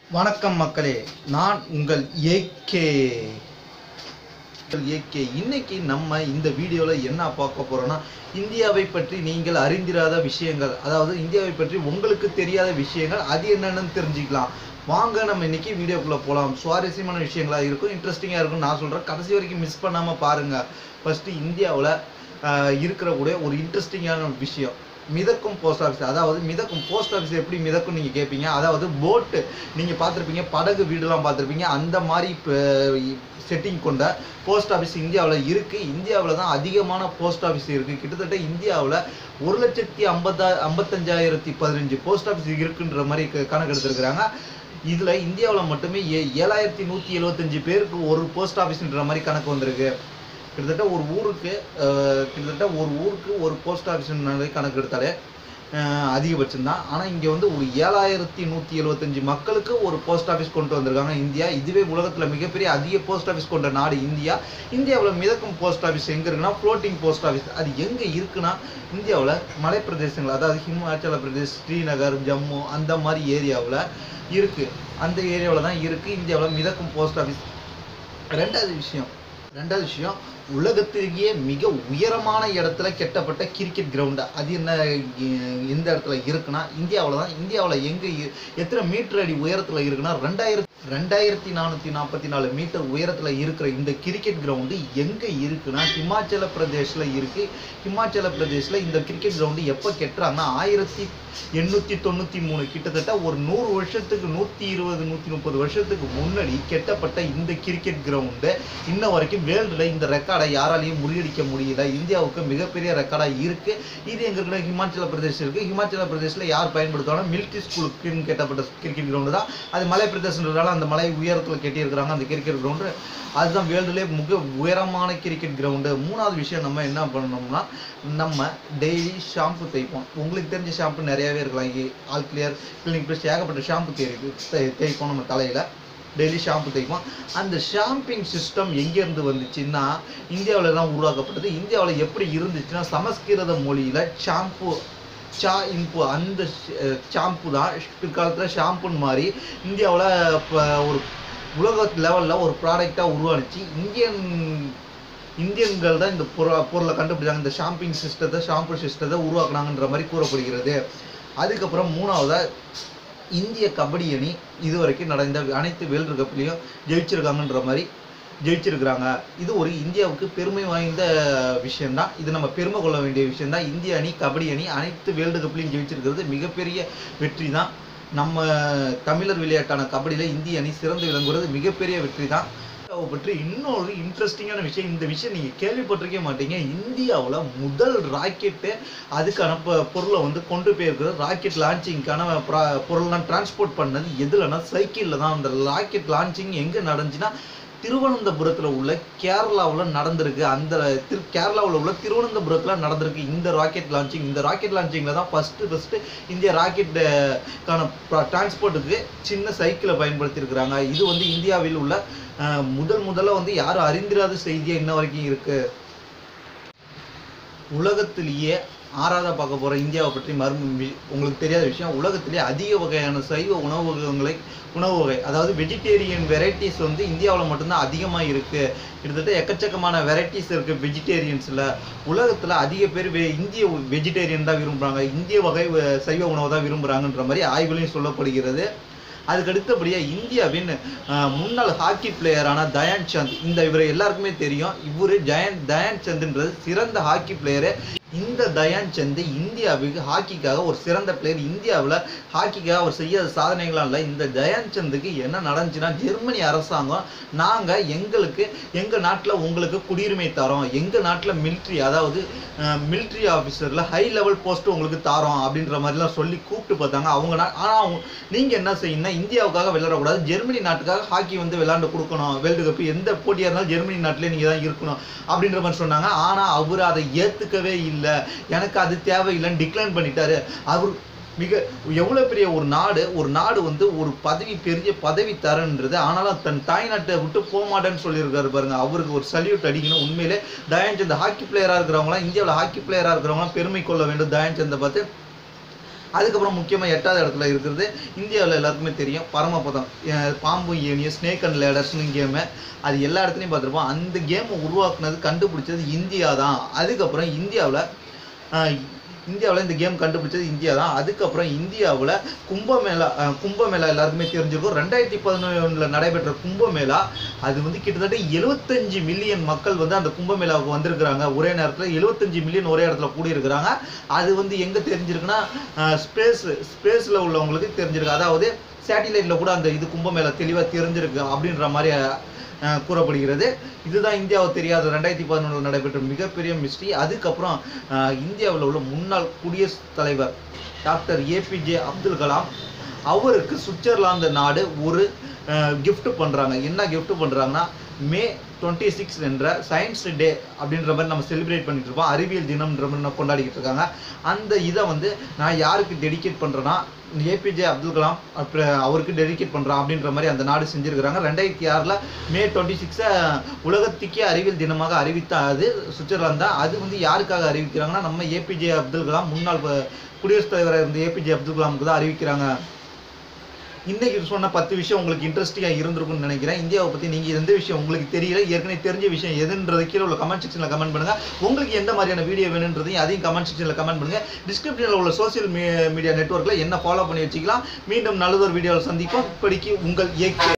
வணக்கம் மக்களே நான் உங்கள் ஏகே ஏகே இன்னைக்கு நம்ம இந்த வீடியோவில் என்ன பார்க்க போறோம்னா இந்தியாவை பற்றி நீங்கள் அறிந்திராத விஷயங்கள் அதாவது இந்தியாவை பற்றி உங்களுக்கு தெரியாத விஷயங்கள் அது என்னென்னு தெரிஞ்சுக்கலாம் வாங்க நம்ம இன்னைக்கு வீடியோக்குள்ளே போகலாம் சுவாரஸ்யமான விஷயங்களா இருக்கும் இன்ட்ரெஸ்டிங்காக இருக்கும் நான் சொல்கிறேன் கடைசி வரைக்கும் மிஸ் பண்ணாமல் பாருங்கள் ஃபஸ்ட்டு இந்தியாவில் இருக்கிற கூட ஒரு இன்ட்ரெஸ்டிங்கான விஷயம் மிதக்கும் போஸ்ட் ஆஃபீஸ் அதாவது மிதக்கும் போஸ்ட் ஆஃபீஸ் எப்படி மிதக்கும் நீங்கள் கேட்பீங்க அதாவது போட்டு நீங்கள் பார்த்துருப்பீங்க படகு வீடுலாம் பார்த்துருப்பீங்க அந்த மாதிரி செட்டிங் கொண்ட போஸ்ட் ஆஃபீஸ் இந்தியாவில் இருக்குது இந்தியாவில் தான் அதிகமான போஸ்ட் ஆஃபீஸ் இருக்குது கிட்டத்தட்ட இந்தியாவில் ஒரு லட்சத்தி ஐம்பத்தா ஐம்பத்தஞ்சாயிரத்தி பதினஞ்சு போஸ்ட் ஆஃபீஸ் இருக்குன்ற மாதிரி க- கணக்கு எடுத்திருக்கிறாங்க இதில் இந்தியாவில் மட்டுமே ஏ ஏழாயிரத்தி நூற்றி எழுபத்தஞ்சு பேருக்கு ஒரு போஸ்ட் ஆஃபீஸ்ன்ற மாதிரி கணக்கு வந்திருக்கு கிட்டத்தட்ட ஒரு ஊருக்கு அஹ், கிட்டத்தட்ட ஒரு ஊருக்கு ஒரு போஸ்ட் ஆஃபீஸ் கணக்கு எடுத்தாலே அஹ், அதிகபட்சம் தான் ஆனால் இங்கே வந்து ஒரு ஏழாயிரத்தி நூற்றி எழுபத்தஞ்சு மக்களுக்கு ஒரு போஸ்ட் ஆஃபீஸ் கொண்டு வந்திருக்காங்க இந்தியா இதுவே உலகத்தில் மிகப்பெரிய அதிக போஸ்ட் ஆஃபீஸ் கொண்ட நாடு இந்தியா இந்தியாவில் மிதக்கும் போஸ்ட் ஆஃபீஸ் எங்கே இருக்குன்னா ஃப்ளோட்டிங் போஸ்ட் ஆஃபீஸ் அது எங்கே இருக்குன்னா இந்தியாவில் மலைப்பிரதேசங்கள் அதாவது ஹிமாச்சல பிரதேஷ் ஸ்ரீநகர் ஜம்மு அந்த மாதிரி ஏரியாவில் இருக்குது அந்த ஏரியாவில் தான் இருக்குது இந்தியாவில் மிதக்கும் போஸ்ட் ஆஃபீஸ் ரெண்டாவது விஷயம் ரெண்டாவது விஷயம் உலகத்திலேயே மிக உயரமான இடத்துல கெட்டப்பட்ட கிரிக்கெட் கிரவுண்டு அது என்ன எ- எந்த இடத்துல இருக்குன்னா இந்தியாவில் தான் இந்தியாவில் எங்கே எத்தனை மீட்டர் அடி உயரத்தில் இருக்குன்னா ரெண்டாயிரத்தி ரெண்டாயிரத்தி நானூற்றி நாற்பத்தி நாலு மீட்டர் உயரத்தில் இருக்கிற இந்த கிரிக்கெட் கிரவுண்டு எங்கே இருக்குன்னா ஹிமாச்சல பிரதேஷில் இருக்குது ஹிமாச்சல பிரதேஷில் இந்த கிரிக்கெட் கிரவுண்டு எப்போ கெட்டுறாங்கன்னா ஆயிரத்தி எண்ணூற்றி தொண்ணூற்றி மூணு கிட்டத்தட்ட ஒரு நூறு வருஷத்துக்கு நூற்றி இருபது நூற்றி முப்பது வருஷத்துக்கு முன்னாடி கெட்டப்பட்ட இந்த கிரிக்கெட் கிரவுண்டு இன்ன வரைக்கும் வேர்ல்டில் இந்த ரெக்கார்டை யாராலையும் முறியடிக்க முடியல இந்தியாவுக்கு மிகப்பெரிய ரெக்கார்டாக இருக்குது இது எங்க இருக்குன்னா ஹிமாச்சல பிரதேஷ் இருக்குது ஹிமாச்சல பிரதேஷில் யார் பயன்படுத்துவாங்கன்னா மிலிட்ரி ஸ்கூலுக்குன்னு கெட்டப்பட்ட கிரிக்கெட் கிரவுண்டு தான் அது மலை பிரதேசன்றதால அந்த மலை உயரத்தில் கட்டியிருக்கிறாங்க அந்த கிரிக்கெட் கிரவுண்டு அதுதான் வேர்ல்டுலேயே மிக உயரமான கிரிக்கெட் கிரவுண்டு மூணாவது விஷயம் நம்ம என்ன பண்ணோம்னா நம்ம டெய்லி ஷாம்பு தேய்ப்போம் உங்களுக்கு தெரிஞ்ச ஷாம்பு நிறையவே இருக்கலாம் இங்கே ஆல் கிளியர் கிளினிக் ப்ளஸ் ஏகப்பட்ட ஷாம்பு தேய் தே- தேய்ப்போம் நம்ம தலையில் டெய்லி ஷாம்பு தேய்ப்போம் அந்த ஷாம்பிங் சிஸ்டம் எங்கேருந்து வந்துச்சுன்னா இந்தியாவில் தான் உருவாக்கப்பட்டது இந்தியாவில் எப்படி இருந்துச்சுன்னா சமஸ்கிருத மொழியில் ஷாம்பு சா இம்பு அந்த ஷாம்பு தான் பிற்காலத்தில் ஷாம்புன்னு மாதிரி இந்தியாவில் இப்போ ஒரு உலக லெவலில் ஒரு ப்ராடக்டாக உருவானுச்சு இந்தியன் இந்தியன்கள் தான் இந்த பொருளை பொருளை கண்டுபிடிச்சாங்க இந்த ஷாம்பிங் சிஸ்டத்தை ஷாம்பு சிஸ்டத்தை உருவாக்குனாங்கன்ற மாதிரி கூறப்படுகிறது அதுக்கப்புறம் மூணாவதா இந்திய கபடி அணி இதுவரைக்கும் நடந்த அனைத்து வேர்ல்டு கப்லையும் ஜெயிச்சிருக்காங்கன்ற மாதிரி ஜெயிச்சிருக்கிறாங்க இது ஒரு இந்தியாவுக்கு பெருமை வாய்ந்த விஷயம்தான் இது நம்ம பெருமை கொள்ள வேண்டிய விஷயம்தான் இந்திய அணி கபடி அணி அனைத்து வேர்ல்டு கப்லையும் ஜெயிச்சிருக்கிறது மிகப்பெரிய வெற்றி தான் நம்ம தமிழர் விளையாட்டான கபடியில் இந்திய அணி சிறந்து விளங்குறது மிகப்பெரிய வெற்றி தான் இந்தியாவை பற்றி இன்னொரு இன்ட்ரெஸ்டிங்கான விஷயம் இந்த விஷயம் நீங்கள் கேள்விப்பட்டிருக்க மாட்டீங்க இந்தியாவில் முதல் ராக்கெட்டு அதுக்கான பொ- பொருளை வந்து கொண்டு போயிருக்கிறது ராக்கெட் லான்ச்சிங்க்கான பொருள்லாம் டிரான்ஸ்போர்ட் பண்ணது எதுலன்னா சைக்கிளில் தான் அந்த ராக்கெட் லான்ச்சிங் எங்கே நடந்துச்சுன்னா திருவனந்தபுரத்தில் உள்ள கேரளாவில் நடந்திருக்கு அந்த திரு கேரளாவில் உள்ள திருவனந்தபுரத்தில் நடந்திருக்கு இந்த ராக்கெட் லான்ச்சிங் இந்த ராக்கெட் லான்ச்சிங்கில் தான் ஃபஸ்ட்டு ஃபஸ்ட்டு இந்திய ராக்கெட்டுக்கான டிரான்ஸ்போர்ட்டுக்கு சின்ன சைக்கிளை பயன்படுத்தியிருக்கிறாங்க இது வந்து இந்தியாவில் உள்ள அஹ், முதல் முதல்ல வந்து யாரும் அறிந்திராத செய்தியாக இன்ன வரைக்கும் இருக்கு உலகத்திலேயே ஆறாவதா பார்க்க போற இந்தியாவை பற்றி மர்மம் வி- உங்களுக்கு தெரியாத விஷயம் உலகத்திலேயே அதிக வகையான சைவ உணவகங்களை உணவு வகை அதாவது வெஜிடேரியன் வெரைட்டிஸ் வந்து இந்தியாவில் மட்டும்தான் அதிகமாக இருக்கு கிட்டத்தட்ட எக்கச்சக்கமான வெரைட்டிஸ் இருக்கு வெஜிடேரியன்ஸில் உலகத்தில் அதிக பேர் வெ- இந்திய வெஜிடேரியன் தான் விரும்புகிறாங்க இந்திய வகை வ- சைவ உணவு தான் விரும்புகிறாங்கன்ற மாதிரி ஆய்வுலையும் சொல்லப்படுகிறது அதுக்கு அடுத்தபடியாக இந்தியாவின் அஹ், முன்னாள் ஹாக்கி பிளேயரான தயான் சந்த் இந்த இவர் எல்லாருக்குமே தெரியும் இவர் ஜெயன் தயான் சந்த்ன்றது சிறந்த ஹாக்கி பிளேயரு இந்த தயான் சந்த் இந்தியாவுக்கு ஹாக்கிக்காக ஒரு சிறந்த பிளேயர் இந்தியாவில் ஹாக்கிக்காக அவர் செய்யாத சாதனைகளாம் இல்லை இந்த தயான் சந்துக்கு என்ன நடந்துச்சுன்னா ஜெர்மனி அரசாங்கம் நாங்கள் எங்களுக்கு எங்கள் நாட்டில் உங்களுக்கு குடியுரிமை தரோம் எங்கள் நாட்டில் மிலிட்ரி அதாவது மிலிட்ரி ஆஃபீஸரில் ஹை லெவல் போஸ்ட் உங்களுக்கு தரோம் அப்படின்ற மாதிரிலாம் சொல்லி கூப்பிட்டு பார்த்தாங்க அவங்க நா ஆனால் நீங்கள் என்ன செய்யணும்னா இந்தியாவுக்காக விளையாடக்கூடாது ஜெர்மனி நாட்டுக்காக ஹாக்கி வந்து விளையாண்டு கொடுக்கணும் வேர்ல்டு கப் எந்த போட்டியாக இருந்தாலும் ஜெர்மனி நாட்டிலே நீங்கள் தான் இருக்கணும் அப்படின்ற மாதிரி சொன்னாங்க ஆனால் அவர் அதை ஏற்றுக்கவே இல்லை எனக்கு அது தேவையில்லைன்னு டிக்ளைன் பண்ணிட்டாரு அவர் மிக எவ்வளோ பெரிய ஒரு நாடு ஒரு நாடு வந்து ஒரு பதவி பெரிய பதவி தரன்றது ஆனாலும் தன் தாய்நாட்டை விட்டு போக மாட்டேன்னு சொல்லியிருக்காரு பாருங்க அவருக்கு ஒரு சல்யூட் அடிக்கணும் உண்மையிலே தயான் சந்த் ஹாக்கி பிளேயராக இருக்கிறவங்களாம் இந்தியாவில் ஹாக்கி பிளேயராக இருக்கிறவங்களாம் பெருமை கொள்ள வேண்டும் தயான் சந்தை பார்த்து அதுக்கப்புறம் முக்கியமாக எட்டாவது இடத்துல இருக்கிறது இந்தியாவில் எல்லாருக்குமே தெரியும் பரமபதம் அஹ் பாம்பு ஏனிய ஸ்னேக் அண்ட் லேடர்ஸ்னு கேமு அது எல்லா இடத்துலையும் பார்த்துருப்போம் அந்த கேமை உருவாக்குனது கண்டுபிடிச்சது இந்தியா தான் அதுக்கப்புறம் இந்தியாவில் இந்தியாவில் இந்த கேம் கண்டுபிடிச்சது இந்தியா தான் அதுக்கப்புறம் இந்தியாவில் கும்பமேளா அஹ் கும்பமேளா எல்லாருக்குமே தெரிஞ்சிருக்கும் ரெண்டாயிரத்தி பதினொன்றில் நடைபெற்ற கும்பமேளா அது வந்து கிட்டத்தட்ட எழுபத்தஞ்சு மில்லியன் மக்கள் வந்து அந்த கும்பமேளாவுக்கு வந்திருக்கிறாங்க ஒரே நேரத்தில் எழுபத்தஞ்சு மில்லியன் ஒரே இடத்துல கூடியிருக்கிறாங்க அது வந்து எங்கே தெரிஞ்சிருக்குன்னா ஸ்பேஸ் ஸ்பேஸில் உள்ளவங்களுக்கு தெரிஞ்சிருக்கு அதாவது சேட்டிலைட்டில் கூட அந்த இது கும்பமேளா தெளிவாக தெரிஞ்சிருக்கு அப்படின்ற மாதிரி அஹ், கூறப்படுகிறது இதுதான் இந்தியாவுக்கு தெரியாத ரெண்டாயிரத்தி பதினொன்றில் நடைபெற்ற மிகப்பெரிய மிஸ்ட்ரி அதுக்கப்புறம் அஹ், இந்தியாவில் உள்ள முன்னாள் குடியரசுத் தலைவர் டாக்டர் ஏபிஜே அப்துல் கலாம் அவருக்கு சுவிட்சர்லாந்து நாடு ஒரு gift பண்றாங்க என்ன gift பண்றாங்கன்னா மே டுவெண்ட்டி சிக்ஸ் என்ற சயின்ஸ் டே அப்படின்ற மாதிரி நம்ம செலிப்ரேட் பண்ணிட்டு இருப்போம் அறிவியல் தினம்ன்ற மாதிரி நம்ம கொண்டாடிக்கிட்டு இருக்காங்க அந்த இதை வந்து நான் யாருக்கு டெடிகேட் பண்றேன்னா ஏபிஜே அப்துல் கலாம் அப்புறம் அவருக்கு டெடிகேட் பண்றான் அப்படின்ற மாதிரி அந்த நாடு செஞ்சிருக்கிறாங்க ரெண்டாயிரத்தி ஆறில் மே டுவெண்ட்டி சிக்ஸை உலகத்துக்கே அறிவியல் தினமாக அறிவித்த அது சுவிட்சர்லாந்து தான் அது வந்து யாருக்காக அறிவிக்கிறாங்கன்னா நம்ம ஏபிஜே அப்துல் கலாம் முன்னாள் ப- குடியரசுத் தலைவராக இருந்த ஏபிஜே அப்துல் கலாமுக்கு தான் அறிவிக்கிறாங்க இன்னைக்கு சொன்ன பத்து விஷயம் உங்களுக்கு இன்ட்ரெஸ்டிங்காக இருந்திருக்கும்னு நினைக்கிறேன் இந்தியாவை பற்றி நீங்கள் எந்த விஷயம் உங்களுக்கு தெரியல ஏற்கனவே தெரிஞ்ச விஷயம் எதுன்றது கீழே உள்ள கமெண்ட் செக்ஷனில் கமெண்ட் பண்ணுங்க உங்களுக்கு எந்த மாதிரியான வீடியோ வேணுன்றதையும் அதையும் கமெண்ட் செக்ஷனில் கமெண்ட் பண்ணுங்க டிஸ்கிரிப்ஷனில் உள்ள சோஷியல் மீடியா நெட்வொர்க்கில் என்ன ஃபாலோ பண்ணி வச்சுக்கலாம் மீண்டும் நல்லதொரு வீடியோவில் சந்திப்போம் இப்படிக்கு உங்கள் ஏகே